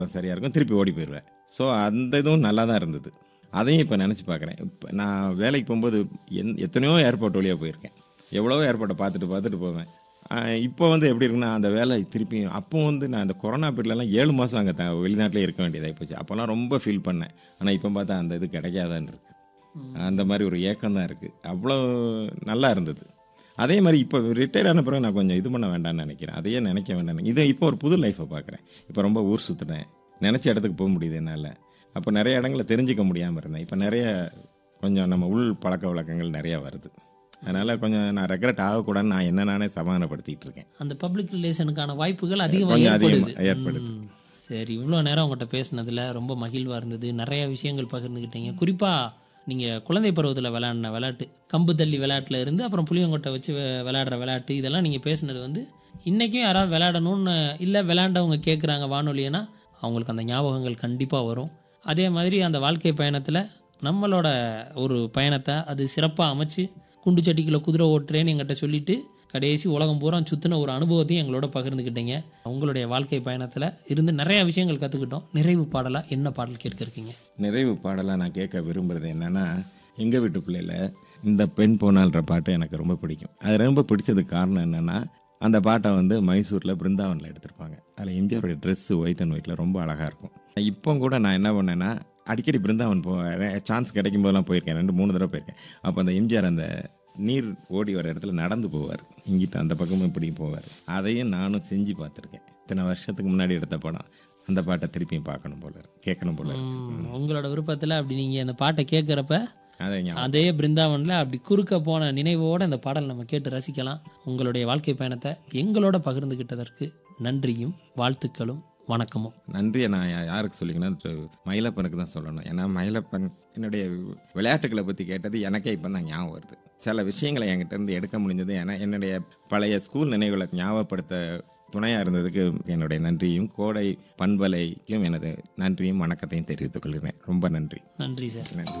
சரியாக இருக்கும் திருப்பி ஓடி போயிடுவேன் ஸோ அந்த இதுவும் நல்லா தான் இருந்தது அதையும் இப்போ நினச்சி பார்க்குறேன் இப்போ நான் வேலைக்கு போகும்போது எந் எத்தனையோ ஏர்போர்ட் வழியாக போயிருக்கேன் எவ்வளவோ ஏர்போர்ட்டை பார்த்துட்டு பார்த்துட்டு போவேன் ஆஹ் இப்போ வந்து எப்படி இருக்குன்னா அந்த வேலை திருப்பி அப்போ வந்து நான் அந்த கொரோனா பீரியட்லலாம் ஏழு மாதம் அங்கே த வெளிநாட்டிலே இருக்க வேண்டியதாகி போச்சு அப்போல்லாம் ரொம்ப ஃபீல் பண்ணேன் ஆனால் இப்போ பார்த்தா அந்த இது கிடைக்காதான்னு இருக்குது அந்த மாதிரி ஒரு ஏக்கம் தான் இருக்குது அவ்வளோ நல்லா இருந்தது அதே மாதிரி இப்போ ரிட்டையர் ஆன பிறகு நான் கொஞ்சம் இது பண்ண வேண்டாம்னு நினைக்கிறேன் அதையே நினைக்க வேண்டாம் இது இப்போ ஒரு புது லைஃப்பை பார்க்குறேன் இப்போ ரொம்ப ஊர் சுற்றுனேன் நினச்ச இடத்துக்கு போக முடியுது என்னால் அப்போ நிறைய இடங்களை தெரிஞ்சுக்க முடியாமல் இருந்தேன் இப்போ நிறைய கொஞ்சம் நம்ம உள் பழக்க வழக்கங்கள் நிறையா வருது அதனால் கொஞ்சம் நான் ரெக்ரெட் ஆகக்கூடாதுன்னு நான் என்ன நானே சமாதானப்படுத்திட்டு இருக்கேன் அந்த பப்ளிக் ரிலேஷனுக்கான வாய்ப்புகள் அதிகமாக கொஞ்சம் ஏற்படுது அதிகமாக ஏற்படுது ம். சரி இவ்வளோ நேரம் உங்கள்கிட்ட பேசுனதுல ரொம்ப மகிழ்வாக இருந்தது நிறைய விஷயங்கள் பகிர்ந்துக்கிட்டீங்க குறிப்பாக நீங்கள் குழந்தை பருவத்தில் விளையாடின விளையாட்டு கம்பு தள்ளி விளையாட்டுல இருந்து அப்புறம் புளியங்கொட்டை வச்சு வி- விளையாடுற விளையாட்டு இதெல்லாம் நீங்கள் பேசுனது வந்து இன்றைக்கும் யாராவது விளையாடணும்னு இல்லை விளையாண்டவங்க கேட்குறாங்க வானொலினா அவங்களுக்கு அந்த ஞாபகங்கள் கண்டிப்பாக வரும் அதே மாதிரி அந்த வாழ்க்கை பயணத்தில் நம்மளோட ஒரு பயணத்தை அது சிறப்பாக அமைச்சு குண்டு சட்டிக்குள்ள குதிரை ஓட்டுறேன்னு எங்கிட்ட சொல்லிட்டு கடைசி உலகம் பூரா சுற்றின ஒரு அனுபவத்தையும் எங்களோட பகிர்ந்துக்கிட்டீங்க உங்களுடைய வாழ்க்கை பயணத்தில் இருந்து நிறைய விஷயங்கள் கற்றுக்கிட்டோம் நிறைவு பாடலாக என்ன பாடல் கேட்க இருக்கீங்க நிறைவு பாடலாக நான் கேட்க விரும்புகிறது என்னென்னா எங்கள் வீட்டு பிள்ளையில இந்த பெண் போனால்ன்ற பாட்டு எனக்கு ரொம்ப பிடிக்கும் அது ரொம்ப பிடிச்சதுக்கு காரணம் என்னென்னா அந்த பாட்டை வந்து மைசூரில் பிருந்தாவனில் எடுத்திருப்பாங்க அதில் எம்ஜிஆருடைய ட்ரெஸ்ஸு ஒயிட் அண்ட் ஒயிட்டில் ரொம்ப அழகாக இருக்கும் இப்போ கூட நான் என்ன பண்ணேன்னா அடிக்கடி பிருந்தாவன் போ சான்ஸ் கிடைக்கும் போதெல்லாம் போயிருக்கேன் ரெண்டு மூணு தடவை போயிருக்கேன் அப்போ அந்த எம்ஜிஆர் அந்த நீர் ஓடி வர இடத்துல நடந்து போவார் இங்கிட்ட அந்த பக்கமும் இப்படி போவார் அதையும் நானும் செஞ்சு பார்த்துருக்கேன் இத்தனை வருஷத்துக்கு முன்னாடி எடுத்த படம் அந்த பாட்டை திருப்பியும் பார்க்கணும் போல இருக்கு கேட்கணும் போல இருக்கு ம், உங்களோட விருப்பத்தில் அப்படி நீங்கள் அந்த பாட்டை கேட்குறப்ப அதை ஞாபகம் அதே பிருந்தாவனில் அப்படி குறுக்க போன நினைவோட இந்த பாடல் நம்ம கேட்டு ரசிக்கலாம் உங்களுடைய வாழ்க்கை பயணத்தை எங்களோட பகிர்ந்துக்கிட்டதற்கு நன்றியும் வாழ்த்துக்களும் வணக்கமும் நன்றியை நான் யா- யாருக்கு சொல்லிக்கணும் திரு மயிலப்பனுக்கு தான் சொல்லணும் ஏன்னா மயிலப்பன் என்னுடைய விளையாட்டுகளை பற்றி கேட்டது எனக்கே இப்போ தான் ஞாபகம் வருது சில விஷயங்களை என்கிட்ட இருந்து எடுக்க முடிஞ்சது ஏன்னா என்னுடைய பழைய ஸ்கூல் நினைவுகளை ஞாபகப்படுத்த துணையாக இருந்ததுக்கு என்னுடைய நன்றியும் கோடை பண்பலைக்கும் எனது நன்றியும் வணக்கத்தையும் தெரிவித்துக் கொள்கிறேன் ரொம்ப நன்றி நன்றி சார் நன்றி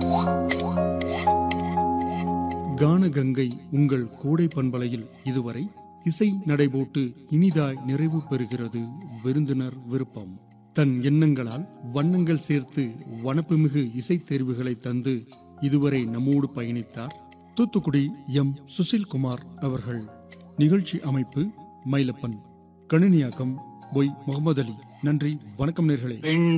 கானகங்கை உங்கள் கோடை பண்பலையில் இதுவரை இசை நடைபோட்டு இனிதாய் நிறைவு பெறுகிறது விருந்தினர் விருப்பம் தன் எண்ணங்களால் வண்ணங்கள் சேர்த்து வனப்புமிகு இசைத் தேர்வுகளை தந்து இதுவரை நம்மோடு பயணித்தார் தூத்துக்குடி எம் சுசில்குமார் அவர்கள் நிகழ்ச்சி அமைப்பு மயிலப்பன் கணினியாக்கம் பொய் முகமது அலி நன்றி வணக்கம் நேர்களே